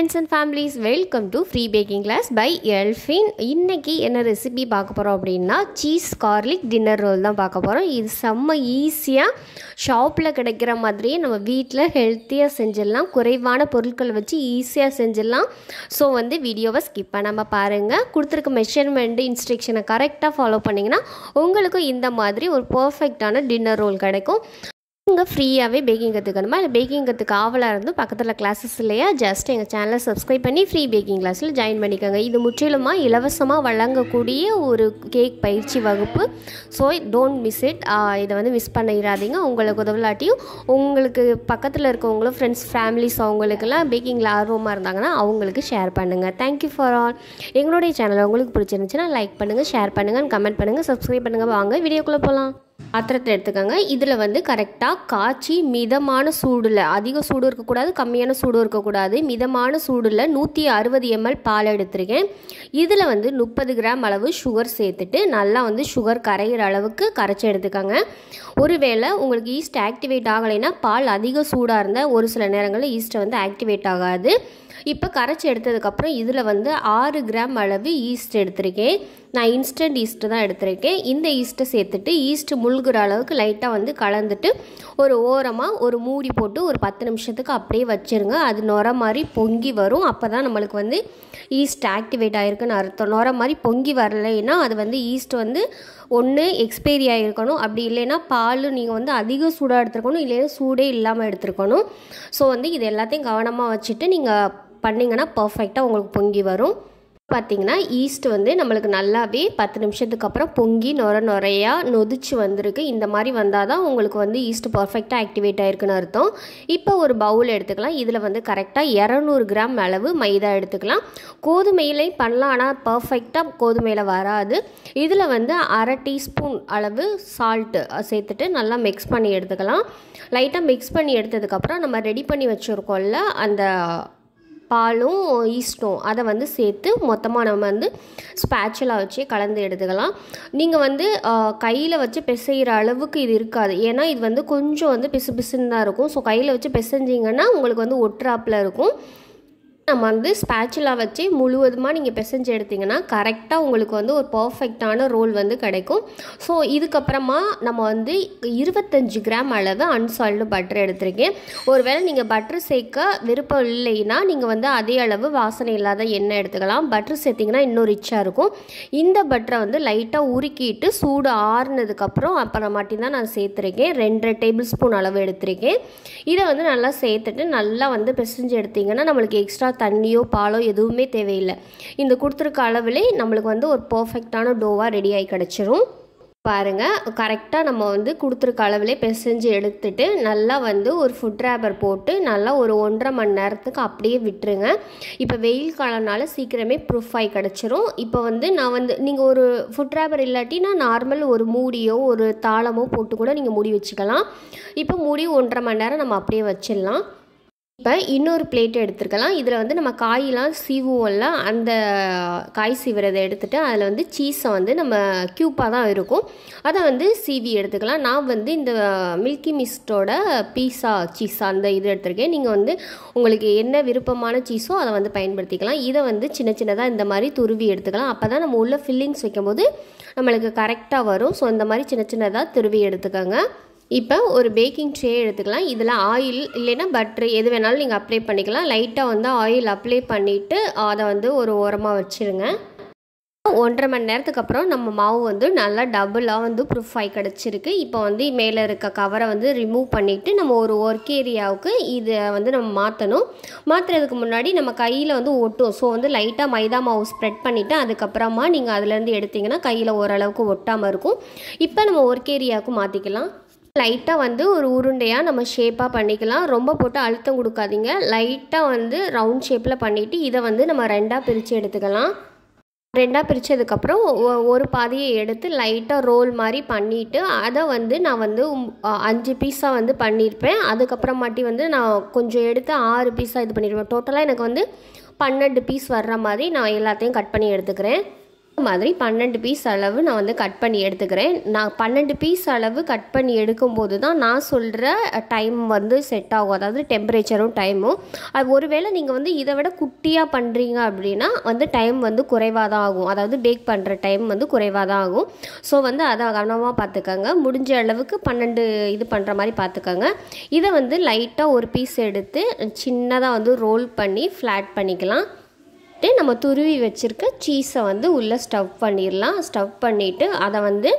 friends and families welcome to free baking class by Elfin இன்றைக்கி என்ன recipe பார்க்க போகிறோம் அப்படின்னா சீஸ் கார்லிக் டின்னர் ரோல் தான் பார்க்க போகிறோம் இது செம்ம ஈஸியாக ஷாப்பில் கிடைக்கிற மாதிரியே நம்ம வீட்டில் ஹெல்த்தியாக செஞ்சிடலாம் குறைவான பொருட்களை வச்சு ஈஸியாக செஞ்சிடலாம் ஸோ வந்து வீடியோவை ஸ்கிப் பண்ணாமல் பாருங்கள் கொடுத்துருக்க மெஷர்மெண்ட்டு இன்ஸ்ட்ரக்ஷனை கரெக்டாக ஃபாலோ பண்ணிங்கன்னா உங்களுக்கும் இந்த மாதிரி ஒரு பர்ஃபெக்டான டின்னர் ரோல் கிடைக்கும் நீங்கள் ஃப்ரீயாகவே பேக்கிங் கற்றுக்கணுமா இல்லை பேக்கிங் கற்றுக்க ஆவலாக இருந்து பக்கத்தில் கிளாஸஸ் இல்லையா ஜஸ்ட் எங்கள் சேனலை சப்ஸ்கிரைப் பண்ணி ஃப்ரீ பேக்கிங் கிளாஸில் ஜாயின் பண்ணிக்கோங்க இது முற்றிலுமாக இலவசமாக வழங்கக்கூடிய ஒரு கேக் பயிற்சி வகுப்பு ஸோ டோன்ட் மிஸ் இட் இதை வந்து மிஸ் பண்ணிடாதீங்க உங்களுக்கு உதவலாட்டியும் உங்களுக்கு பக்கத்தில் இருக்கவங்களும் ஃப்ரெண்ட்ஸ் ஃபேமிலிஸ் அவங்களுக்கெல்லாம் பேக்கிங்கில் ஆர்வமாக இருந்தாங்கன்னா அவங்களுக்கு ஷேர் பண்ணுங்கள் தேங்க்யூ ஃபார் ஆல் எங்களுடைய சேனல் உங்களுக்கு பிடிச்சிருந்துச்சுன்னா லைக் பண்ணுங்கள் ஷேர் பண்ணுங்கள் கமெண்ட் பண்ணுங்கள் சப்ஸ்கிரைப் பண்ணுங்கள் வாங்க வீடியோக்குள்ளே போகலாம் பாத்திரத்தை எடுத்துக்கோங்க இதில் வந்து கரெக்டாக காய்ச்சி மிதமான சூடில் அதிக சூடு இருக்கக்கூடாது கம்மியான சூடு இருக்கக்கூடாது மிதமான சூடில் நூற்றி அறுபது எம்எல் பால் எடுத்திருக்கேன் இதில் வந்து முப்பது கிராம் அளவு சுகர் சேர்த்துட்டு நல்லா வந்து சுகர் கரையிற அளவுக்கு கரைச்சி எடுத்துக்கோங்க ஒருவேளை உங்களுக்கு ஈஸ்ட் ஆக்டிவேட் ஆகலைன்னா பால் அதிக சூடாக இருந்தால் ஒரு சில நேரங்களில் ஈஸ்ட்டை வந்து ஆக்டிவேட் ஆகாது இப்போ கரைச்சி எடுத்ததுக்கப்புறம் இதில் வந்து ஆறு கிராம் அளவு ஈஸ்ட் எடுத்திருக்கேன் நான் இன்ஸ்டன்ட் ஈஸ்ட்டு தான் எடுத்திருக்கேன் இந்த ஈஸ்ட்டை சேர்த்துட்டு ஈஸ்ட்டு முழுகிற அளவுக்கு லைட்டாக வந்து கலந்துட்டு ஒரு ஓரமாக ஒரு மூடி போட்டு ஒரு பத்து நிமிஷத்துக்கு அப்படியே வச்சுருங்க அது நுர மாதிரி பொங்கி வரும் அப்போ தான் நம்மளுக்கு வந்து ஈஸ்ட் ஆக்டிவேட் ஆகிருக்குன்னு அர்த்தம் நுர மாதிரி பொங்கி வரலைன்னா அது வந்து ஈஸ்ட் வந்து ஒன்று எக்ஸ்பைரி ஆகிருக்கணும் அப்படி இல்லைன்னா பால் நீங்கள் வந்து அதிக சூடாக எடுத்துருக்கணும் இல்லைன்னா சூடே இல்லாமல் எடுத்துருக்கணும் ஸோ வந்து இது எல்லாத்தையும் கவனமாக வச்சுட்டு நீங்கள் பண்ணிங்கன்னா பர்ஃபெக்டாக உங்களுக்கு பொங்கி வரும் பார்த்திங்கன்னா ஈஸ்ட் வந்து நம்மளுக்கு நல்லாவே பத்து நிமிஷத்துக்கு அப்புறம் பொங்கி நொர நொறையாக நொதிச்சு வந்திருக்கு இந்த மாதிரி வந்தால் தான் உங்களுக்கு வந்து ஈஸ்ட் பர்ஃபெக்டாக ஆக்டிவேட் ஆயிருக்குன்னு அர்த்தம் இப்போ ஒரு பவுல் எடுத்துக்கலாம் இதில் வந்து கரெக்டாக இரநூறு கிராம் அளவு மைதா எடுத்துக்கலாம் கோதுமையிலையும் பண்ணலாம் ஆனால் பர்ஃபெக்டாக கோதுமையில் வராது இதில் வந்து அரை டீஸ்பூன் அளவு சால்ட்டு சேர்த்துட்டு நல்லா மிக்ஸ் பண்ணி எடுத்துக்கலாம் லைட்டாக மிக்ஸ் பண்ணி எடுத்ததுக்கப்புறம் நம்ம ரெடி பண்ணி வச்சுருக்கோம்ல அந்த பாலும் ஈஸ்டும் அதை வந்து சேர்த்து மொத்தமாக நம்ம வந்து ஸ்பேச்சுலாக வச்சு கலந்து எடுத்துக்கலாம் நீங்கள் வந்து கையில் வச்சு பிசைகிற அளவுக்கு இது இருக்காது ஏன்னா இது வந்து கொஞ்சம் வந்து பிசு பிசுன்னு தான் இருக்கும் ஸோ கையில் வச்சு பிசைஞ்சிங்கன்னா உங்களுக்கு வந்து ஒட்டுறாப்பில் இருக்கும் நம்ம வந்து ஸ்பேச்சுலா வச்சு முழுவதுமாக நீங்கள் பிசைஞ்சு எடுத்திங்கன்னா கரெக்டாக உங்களுக்கு வந்து ஒரு பர்ஃபெக்டான ரோல் வந்து கிடைக்கும் ஸோ இதுக்கப்புறமா நம்ம வந்து இருபத்தஞ்சு கிராம் அளவு அன்சால்டு பட்டர் எடுத்திருக்கேன் ஒருவேளை நீங்கள் பட்டர் சேர்க்க விருப்பம் இல்லைன்னா நீங்கள் வந்து அதே அளவு வாசனை இல்லாத எண்ணெய் எடுத்துக்கலாம் பட்டர் சேர்த்திங்கன்னா இன்னும் ரிச்சாக இருக்கும் இந்த பட்டரை வந்து லைட்டாக உருக்கிட்டு சூடு ஆறுனதுக்கப்புறம் அப்புறம் மட்டும்தான் நான் சேர்த்துருக்கேன் ரெண்டரை டேபிள் ஸ்பூன் அளவு எடுத்திருக்கேன் இதை வந்து நல்லா சேர்த்துட்டு நல்லா வந்து பிசைஞ்சு எடுத்திங்கன்னா நம்மளுக்கு எக்ஸ்ட்ரா தண்ணியோ பாலோ எதுவுமே தேவையில்லை இந்த கொடுத்துருக்க அளவுலே நம்மளுக்கு வந்து ஒரு பர்ஃபெக்டான டோவாக ரெடி ஆகி கிடச்சிரும் பாருங்கள் கரெக்டாக நம்ம வந்து கொடுத்துருக்க அளவுலே பிசைஞ்சு எடுத்துட்டு நல்லா வந்து ஒரு ஃபுட் ரேப்பர் போட்டு நல்லா ஒரு ஒன்றரை மணி நேரத்துக்கு அப்படியே விட்டுருங்க இப்போ வெயில் காலம்னால சீக்கிரமே ப்ரூஃப் ஆகி கிடச்சிரும் இப்போ வந்து நான் வந்து நீங்கள் ஒரு ஃபுட் ரேப்பர் இல்லாட்டினா நார்மல் ஒரு மூடியோ ஒரு தாளமோ போட்டு கூட நீங்கள் மூடி வச்சுக்கலாம் இப்போ மூடி ஒன்றரை மணி நேரம் நம்ம அப்படியே வச்சிடலாம் இப்போ இன்னொரு பிளேட் எடுத்துருக்கலாம் இதில் வந்து நம்ம காயெலாம் சீவுவோம்ல அந்த காய் சீவுறதை எடுத்துகிட்டு அதில் வந்து சீஸை வந்து நம்ம க்யூப்பாக தான் இருக்கும் அதை வந்து சீவி எடுத்துக்கலாம் நான் வந்து இந்த மில்கி மிஸ்டோட பீஸா சீஸ் அந்த இது எடுத்திருக்கேன் நீங்கள் வந்து உங்களுக்கு என்ன விருப்பமான சீஸோ அதை வந்து பயன்படுத்திக்கலாம் இதை வந்து சின்ன சின்னதாக இந்த மாதிரி துருவி எடுத்துக்கலாம் அப்போ தான் நம்ம உள்ள ஃபில்லிங்ஸ் வைக்கும்போது நம்மளுக்கு கரெக்டாக வரும் ஸோ இந்த மாதிரி சின்ன சின்னதாக துருவி எடுத்துக்கோங்க இப்போ ஒரு பேக்கிங் ட்ரே எடுத்துக்கலாம் இதில் ஆயில் இல்லைன்னா பட்ரு எது வேணாலும் நீங்கள் அப்ளை பண்ணிக்கலாம் லைட்டாக வந்து ஆயில் அப்ளை பண்ணிவிட்டு அதை வந்து ஒரு ஓரமாக வச்சுருங்க ஒன்றரை மணி நேரத்துக்கு அப்புறம் நம்ம மாவு வந்து நல்லா டபுளாக வந்து ப்ரூஃப் ஆகி கிடச்சிருக்கு இப்போ வந்து மேலே இருக்க கவரை வந்து ரிமூவ் பண்ணிவிட்டு நம்ம ஒரு ஒர்க் ஏரியாவுக்கு இதை வந்து நம்ம மாற்றணும் மாற்றுறதுக்கு முன்னாடி நம்ம கையில் வந்து ஒட்டும் ஸோ வந்து லைட்டாக மைதா மாவு ஸ்ப்ரெட் பண்ணிவிட்டு அதுக்கப்புறமா நீங்கள் அதுலேருந்து எடுத்திங்கன்னா கையில் ஓரளவுக்கு ஒட்டாமல் இருக்கும் இப்போ நம்ம ஒர்க் ஏரியாவுக்கு மாற்றிக்கலாம் லைட்டாக வந்து ஒரு உருண்டையாக நம்ம ஷேப்பாக பண்ணிக்கலாம் ரொம்ப போட்டு அழுத்தம் கொடுக்காதீங்க லைட்டாக வந்து ரவுண்ட் ஷேப்பில் பண்ணிவிட்டு இதை வந்து நம்ம ரெண்டாக பிரித்து எடுத்துக்கலாம் ரெண்டாக பிரித்ததுக்கப்புறம் ஒரு பாதியை எடுத்து லைட்டாக ரோல் மாதிரி பண்ணிவிட்டு அதை வந்து நான் வந்து அஞ்சு பீஸாக வந்து பண்ணியிருப்பேன் அதுக்கப்புறமாட்டி வந்து நான் கொஞ்சம் எடுத்து ஆறு பீஸாக இது பண்ணியிருப்பேன் டோட்டலாக எனக்கு வந்து பன்னெண்டு பீஸ் வர்ற மாதிரி நான் எல்லாத்தையும் கட் பண்ணி எடுத்துக்கிறேன் இந்த மாதிரி பன்னெண்டு பீஸ் அளவு நான் வந்து கட் பண்ணி எடுத்துக்கிறேன் நான் பன்னெண்டு பீஸ் அளவு கட் பண்ணி எடுக்கும்போது தான் நான் சொல்கிற டைம் வந்து செட் ஆகும் அதாவது டெம்பரேச்சரும் டைமும் அது ஒருவேளை நீங்கள் வந்து இதை விட குட்டியாக பண்ணுறீங்க அப்படின்னா வந்து டைம் வந்து குறைவாக தான் ஆகும் அதாவது பேக் பண்ணுற டைம் வந்து குறைவாக தான் ஆகும் ஸோ வந்து அதை கவனமாக பார்த்துக்கோங்க முடிஞ்ச அளவுக்கு பன்னெண்டு இது பண்ணுற மாதிரி பார்த்துக்கோங்க இதை வந்து லைட்டாக ஒரு பீஸ் எடுத்து சின்னதாக வந்து ரோல் பண்ணி ஃப்ளாட் பண்ணிக்கலாம் பண்ணிட்டு நம்ம துருவி வச்சுருக்க சீஸை வந்து உள்ளே ஸ்டவ் பண்ணிடலாம் ஸ்டவ் பண்ணிவிட்டு அதை வந்து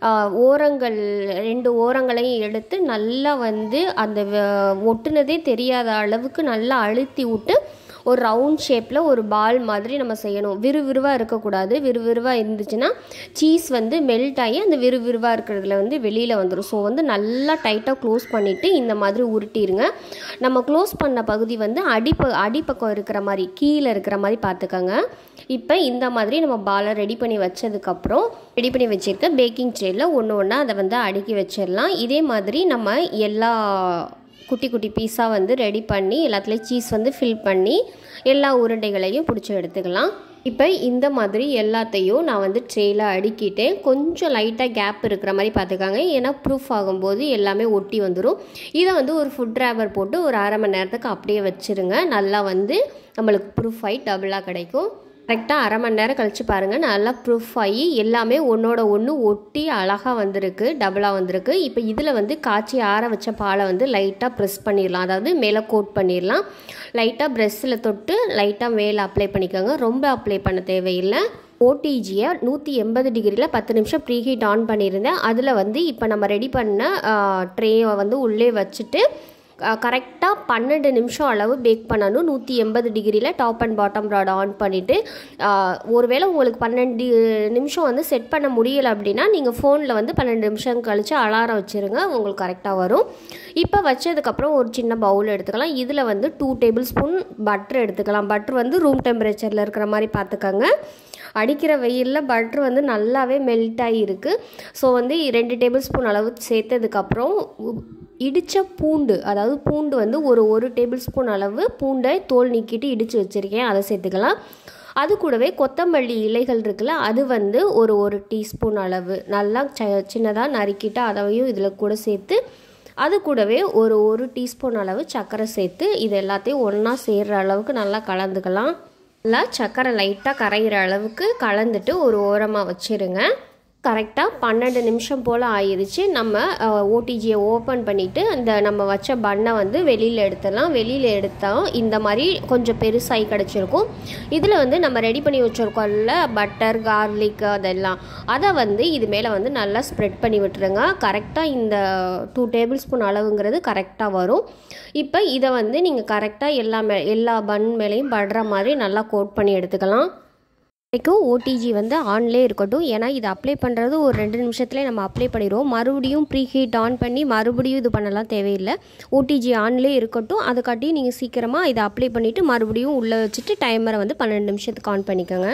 ஓரங்கள் ரெண்டு ஓரங்களையும் எடுத்து நல்லா வந்து அந்த ஒட்டுனதே தெரியாத அளவுக்கு நல்லா அழுத்தி விட்டு ஒரு ரவுண்ட் ஷேப்பில் ஒரு பால் மாதிரி நம்ம செய்யணும் விறுவிறுவாக இருக்கக்கூடாது விறுவிறுவாக இருந்துச்சுன்னா சீஸ் வந்து மெல்ட் ஆகி அந்த விறுவிறுவாக இருக்கிறதுல வந்து வெளியில் வந்துடும் ஸோ வந்து நல்லா டைட்டாக க்ளோஸ் பண்ணிவிட்டு இந்த மாதிரி உருட்டிடுங்க நம்ம க்ளோஸ் பண்ண பகுதி வந்து அடிப்ப அடிப்பக்கம் இருக்கிற மாதிரி கீழே இருக்கிற மாதிரி பார்த்துக்கோங்க இப்போ இந்த மாதிரி நம்ம பாலை ரெடி பண்ணி வச்சதுக்கப்புறம் ரெடி பண்ணி வச்சுருக்க பேக்கிங் ட்ரேயில் ஒன்று ஒன்றா அதை வந்து அடுக்கி வச்சிடலாம் இதே மாதிரி நம்ம எல்லா குட்டி குட்டி பீஸாக வந்து ரெடி பண்ணி எல்லாத்துலேயும் சீஸ் வந்து ஃபில் பண்ணி எல்லா உருண்டைகளையும் பிடிச்சி எடுத்துக்கலாம் இப்போ இந்த மாதிரி எல்லாத்தையும் நான் வந்து ட்ரேயில் அடுக்கிட்டேன் கொஞ்சம் லைட்டாக கேப் இருக்கிற மாதிரி பார்த்துக்காங்க ஏன்னா ப்ரூஃப் ஆகும்போது எல்லாமே ஒட்டி வந்துடும் இதை வந்து ஒரு ஃபுட் ட்ராவர் போட்டு ஒரு அரை மணி நேரத்துக்கு அப்படியே வச்சுருங்க நல்லா வந்து நம்மளுக்கு ப்ரூஃப் ஆகி டபுளாக கிடைக்கும் கரெக்டாக அரை மணி நேரம் கழித்து பாருங்கள் நல்லா ப்ரூஃப் ஆகி எல்லாமே ஒன்றோட ஒன்று ஒட்டி அழகாக வந்திருக்கு டபுளாக வந்திருக்கு இப்போ இதில் வந்து காய்ச்சி ஆற வச்ச பாலை வந்து லைட்டாக ப்ரெஸ் பண்ணிடலாம் அதாவது மேலே கோட் பண்ணிடலாம் லைட்டாக ப்ரெஷ்ஷில் தொட்டு லைட்டாக மேலே அப்ளை பண்ணிக்கோங்க ரொம்ப அப்ளை பண்ண தேவையில்லை ஓடிஜியை நூற்றி எண்பது டிகிரியில் பத்து நிமிஷம் ப்ரீஹீட் ஆன் பண்ணியிருந்தேன் அதில் வந்து இப்போ நம்ம ரெடி பண்ண ட்ரேயை வந்து உள்ளே வச்சுட்டு கரெக்டாக பன்னெண்டு நிமிஷம் அளவு பேக் பண்ணணும் நூற்றி எண்பது டிகிரியில் top and bottom rod on பண்ணிவிட்டு ஒருவேளை உங்களுக்கு பன்னெண்டு நிமிஷம் வந்து செட் பண்ண முடியலை அப்படின்னா நீங்கள் ஃபோனில் வந்து பன்னெண்டு நிமிஷம் கழித்து அலாரம் வச்சுருங்க உங்களுக்கு கரெக்டாக வரும் இப்போ வச்சதுக்கப்புறம் ஒரு சின்ன பவுல் எடுத்துக்கலாம் இதில் வந்து டூ டேபிள் ஸ்பூன் பட்டர் எடுத்துக்கலாம் பட்டர் வந்து ரூம் டெம்பரேச்சரில் இருக்கிற மாதிரி பார்த்துக்கோங்க அடிக்கிற வெயிலில் பட்ரு வந்து நல்லாவே மெல்ட் ஆகிருக்கு ஸோ வந்து ரெண்டு டேபிள் ஸ்பூன் அளவு சேர்த்ததுக்கப்புறம் இடித்த பூண்டு அதாவது பூண்டு வந்து ஒரு ஒரு டேபிள் ஸ்பூன் அளவு பூண்டை தோல் நீக்கிட்டு இடித்து வச்சுருக்கேன் அதை சேர்த்துக்கலாம் அது கூடவே கொத்தமல்லி இலைகள் இருக்குல்ல அது வந்து ஒரு ஒரு டீஸ்பூன் அளவு நல்லா ச சின்னதாக நறுக்கிட்டு அதையும் இதில் கூட சேர்த்து அது கூடவே ஒரு ஒரு டீஸ்பூன் அளவு சர்க்கரை சேர்த்து இது எல்லாத்தையும் ஒன்றா சேர்கிற அளவுக்கு நல்லா கலந்துக்கலாம் நல்லா சர்க்கரை லைட்டாக கரைகிற அளவுக்கு கலந்துட்டு ஒரு ஓரமாக வச்சுருங்க கரெக்டாக பன்னெண்டு நிமிஷம் போல் ஆயிடுச்சு நம்ம ஓடிஜியை ஓப்பன் பண்ணிவிட்டு அந்த நம்ம வச்ச பண்ணை வந்து வெளியில் எடுத்துடலாம் வெளியில் எடுத்தால் இந்த மாதிரி கொஞ்சம் பெருசாகி கிடச்சிருக்கும் இதில் வந்து நம்ம ரெடி பண்ணி வச்சுருக்கோம்ல பட்டர் கார்லிக் அதெல்லாம் அதை வந்து இது மேலே வந்து நல்லா ஸ்ப்ரெட் பண்ணி விட்டுருங்க கரெக்டாக இந்த டூ டேபிள் ஸ்பூன் அளவுங்கிறது கரெக்டாக வரும் இப்போ இதை வந்து நீங்கள் கரெக்டாக எல்லா மே எல்லா பன் மேலேயும் படுற மாதிரி நல்லா கோட் பண்ணி எடுத்துக்கலாம் வரைக்கும் ஓடிஜி வந்து ஆன்லேயே இருக்கட்டும் ஏன்னா இது அப்ளை பண்ணுறது ஒரு ரெண்டு நிமிஷத்துலேயே நம்ம அப்ளை பண்ணிடுவோம் மறுபடியும் ப்ரீ ஹீட் ஆன் பண்ணி மறுபடியும் இது பண்ணலாம் தேவையில்லை ஓடிஜி ஆன்லேயே இருக்கட்டும் அதுக்காட்டி நீங்கள் சீக்கிரமாக இதை அப்ளை பண்ணிவிட்டு மறுபடியும் உள்ளே வச்சுட்டு டைமரை வந்து பன்னெண்டு நிமிஷத்துக்கு ஆன் பண்ணிக்கோங்க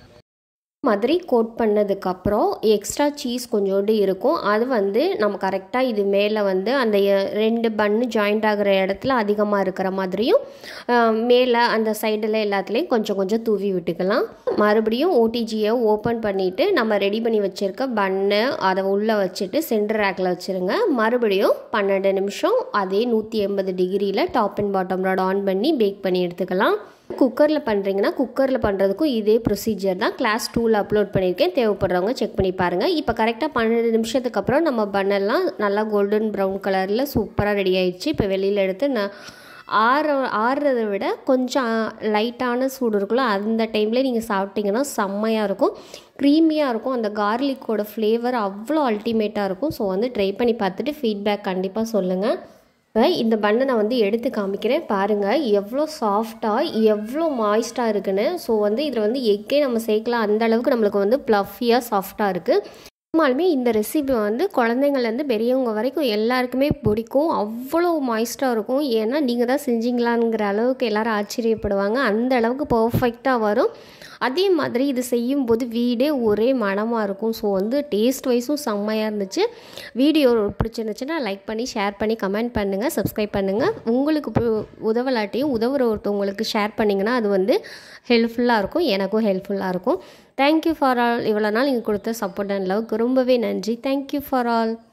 மாதிரி கோட் பண்ணதுக்கப்புறம் எக்ஸ்ட்ரா சீஸ் கொஞ்சோண்டு இருக்கும் அது வந்து நம்ம கரெக்டாக இது மேலே வந்து அந்த ரெண்டு பன்னு ஜாயிண்ட் ஆகிற இடத்துல அதிகமாக இருக்கிற மாதிரியும் மேலே அந்த சைடில் எல்லாத்துலேயும் கொஞ்சம் கொஞ்சம் தூவி விட்டுக்கலாம் மறுபடியும் ஓடிஜியை ஓப்பன் பண்ணிவிட்டு நம்ம ரெடி பண்ணி வச்சுருக்க பன்னு அதை உள்ளே வச்சுட்டு சென்டர் ரேக்கில் வச்சுருங்க மறுபடியும் பன்னெண்டு நிமிஷம் அதே நூற்றி எண்பது டிகிரியில் top and bottom rod on பண்ணி பேக் பண்ணி எடுத்துக்கலாம் குக்கரில் பண்ணுறீங்கன்னா குக்கரில் பண்ணுறதுக்கும் இதே ப்ரொசீஜர் தான் கிளாஸ் டூவில் அப்லோட் பண்ணியிருக்கேன் தேவைப்படுறவங்க செக் பண்ணி பாருங்கள் இப்போ கரெக்டாக பன்னெண்டு நிமிஷத்துக்கு அப்புறம் நம்ம பண்ணெல்லாம் நல்லா கோல்டன் ப்ரௌன் கலரில் சூப்பராக ரெடி ஆயிடுச்சு இப்போ வெளியில் எடுத்து நான் ஆற ஆறுறதை விட கொஞ்சம் லைட்டான சூடு இருக்குல்ல அந்த டைமில் நீங்கள் சாப்பிட்டீங்கன்னா செம்மையாக இருக்கும் க்ரீமியாக இருக்கும் அந்த கார்லிக்கோட ஃப்ளேவர் அவ்வளோ அல்டிமேட்டாக இருக்கும் ஸோ வந்து ட்ரை பண்ணி பார்த்துட்டு ஃபீட்பேக் கண்டிப்பாக சொல்லுங்கள் இப்போ இந்த பண்ணை நான் வந்து எடுத்து காமிக்கிறேன் பாருங்கள் எவ்வளோ சாஃப்டாக எவ்வளோ மாய்ஸ்டாக இருக்குன்னு ஸோ வந்து இதில் வந்து எக்கே நம்ம சேர்க்கலாம் அந்த அளவுக்கு நம்மளுக்கு வந்து ப்ளஃபியாக சாஃப்டாக இருக்குது நிஜமாலுமே இந்த ரெசிபி வந்து குழந்தைங்கள்லேருந்து பெரியவங்க வரைக்கும் எல்லாருக்குமே பிடிக்கும் அவ்வளோ மாய்ஸ்டாக இருக்கும் ஏன்னா நீங்கள் தான் செஞ்சீங்களாங்கிற அளவுக்கு எல்லோரும் ஆச்சரியப்படுவாங்க அந்த அளவுக்கு பர்ஃபெக்டாக வரும் அதே மாதிரி இது செய்யும்போது வீடே ஒரே மனமாக இருக்கும் ஸோ வந்து டேஸ்ட் வைஸும் செம்மையாக இருந்துச்சு வீடியோ பிடிச்சிருந்துச்சுன்னா லைக் பண்ணி ஷேர் பண்ணி கமெண்ட் பண்ணுங்கள் சப்ஸ்கிரைப் பண்ணுங்கள் உங்களுக்கு உதவலாட்டியும் உதவுற ஒருத்தவங்களுக்கு ஷேர் பண்ணிங்கன்னா அது வந்து ஹெல்ப்ஃபுல்லாக இருக்கும் எனக்கும் ஹெல்ப்ஃபுல்லாக இருக்கும் தேங்க்யூ ஃபார் ஆல் இவ்வளோ நாள் நீங்கள் கொடுத்த சப்போர்ட் அண்ட் லவ்க்கு ரொம்பவே நன்றி தேங்க்யூ ஃபார் ஆல்